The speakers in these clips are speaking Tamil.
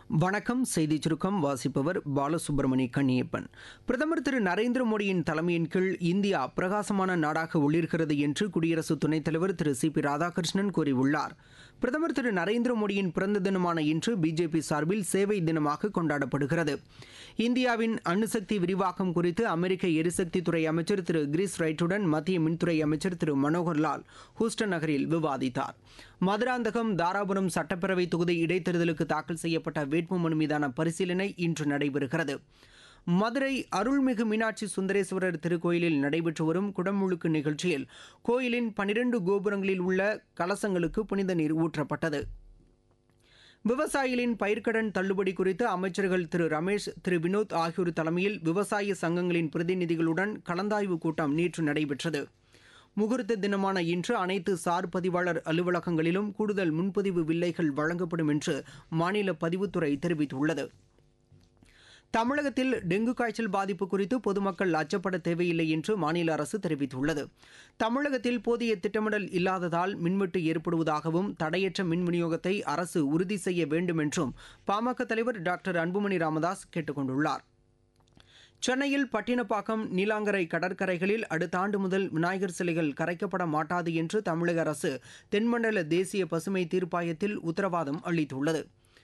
வணக்கம் செய்திச் சுருக்கம் வாசிப்பவர் பாலசுப்ரமணி கண்ணியப்பன் பிரதமர் திரு நரேந்திர மோடியின் தலைமையின் கீழ் இந்தியா பிரகாசமான நாடாக ஒளிர்கிறது என்று குடியரசு துணைத் தலைவர் திரு சி பி ராதாகிருஷ்ணன் கூறியுள்ளார் பிரதமர் திரு நரேந்திர மோடியின் பிறந்த தினமான இன்று பிஜேபி சார்பில் சேவை தினமாக கொண்டாடப்படுகிறது இந்தியாவின் அணுசக்தி விரிவாக்கம் குறித்து அமெரிக்க எரிசக்தித்துறை அமைச்சர் திரு கிரிஸ் ரைட்டுடன் மத்திய மின்துறை அமைச்சர் திரு மனோகர் லால் ஹூஸ்டன் நகரில் விவாதித்தார் மதுராந்தகம் தாராபுரம் சட்டப்பேரவை தொகுதி இடைத்தேர்தலுக்கு தாக்கல் செய்யப்பட்ட வேட்புமனு மீதான பரிசீலனை இன்று நடைபெறுகிறது மதுரை அருள்மிகு மீனாட்சி சுந்தரேஸ்வரர் திருக்கோயிலில் நடைபெற்று வரும் குடமுழுக்கு நிகழ்ச்சியில் கோயிலின் பனிரெண்டு கோபுரங்களில் உள்ள கலசங்களுக்கு புனித நீர் ஊற்றப்பட்டது விவசாயிகளின் பயிர்க்கடன் தள்ளுபடி குறித்து அமைச்சர்கள் திரு ரமேஷ் திரு வினோத் ஆகியோர் தலைமையில் விவசாய சங்கங்களின் பிரதிநிதிகளுடன் கலந்தாய்வு கூட்டம் நேற்று நடைபெற்றது முகூர்த்த தினமான இன்று அனைத்து சார் பதிவாளர் அலுவலகங்களிலும் கூடுதல் முன்பதிவு வில்லைகள் வழங்கப்படும் என்று மாநில பதிவுத்துறை தெரிவித்துள்ளது தமிழகத்தில் டெங்கு காய்ச்சல் பாதிப்பு குறித்து பொதுமக்கள் அச்சப்பட தேவையில்லை என்று மாநில அரசு தெரிவித்துள்ளது தமிழகத்தில் போதிய திட்டமிடல் இல்லாததால் மின்வெட்டு ஏற்படுவதாகவும் தடையற்ற மின் விநியோகத்தை அரசு உறுதி செய்ய வேண்டும் என்றும் பாமக தலைவர் டாக்டர் அன்புமணி ராமதாஸ் கேட்டுக் கொண்டுள்ளார் சென்னையில் பட்டினப்பாக்கம் நீலாங்கரை கடற்கரைகளில் அடுத்த ஆண்டு முதல் விநாயகர் சிலைகள் கரைக்கப்பட மாட்டாது என்று தமிழக அரசு தென்மண்டல தேசிய பசுமை தீர்ப்பாயத்தில் உத்தரவாதம் அளித்துள்ளது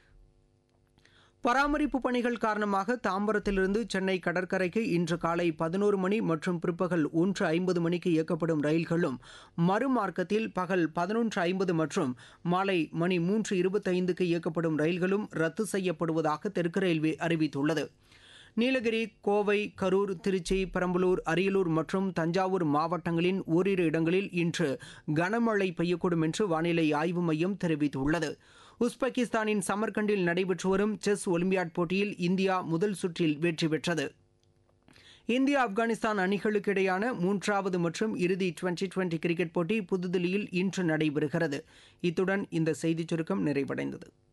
பராமரிப்பு பணிகள் காரணமாக தாம்பரத்திலிருந்து சென்னை கடற்கரைக்கு இன்று காலை பதினோரு மணி மற்றும் பிற்பகல் ஒன்று ஐம்பது மணிக்கு இயக்கப்படும் ரயில்களும் மறுமார்க்கத்தில் பகல் பதினொன்று ஐம்பது மற்றும் மாலை மணி மூன்று இருபத்தைந்துக்கு இயக்கப்படும் ரயில்களும் ரத்து செய்யப்படுவதாக தெற்கு ரயில்வே அறிவித்துள்ளது நீலகிரி கோவை கரூர் திருச்சி பெரம்பலூர் அரியலூர் மற்றும் தஞ்சாவூர் மாவட்டங்களின் ஓரிரு இடங்களில் இன்று கனமழை பெய்யக்கூடும் என்று வானிலை ஆய்வு மையம் தெரிவித்துள்ளது உஸ்பெகிஸ்தானின் சமர்கண்டில் நடைபெற்று வரும் செஸ் ஒலிம்பியாட் போட்டியில் இந்தியா முதல் சுற்றில் வெற்றி பெற்றது இந்தியா ஆப்கானிஸ்தான் அணிகளுக்கு இடையான மூன்றாவது மற்றும் இறுதி டுவெண்டி டுவெண்டி கிரிக்கெட் போட்டி புதுதில்லியில் இன்று நடைபெறுகிறது இத்துடன் இந்த செய்திச் சுருக்கம் நிறைவடைந்தது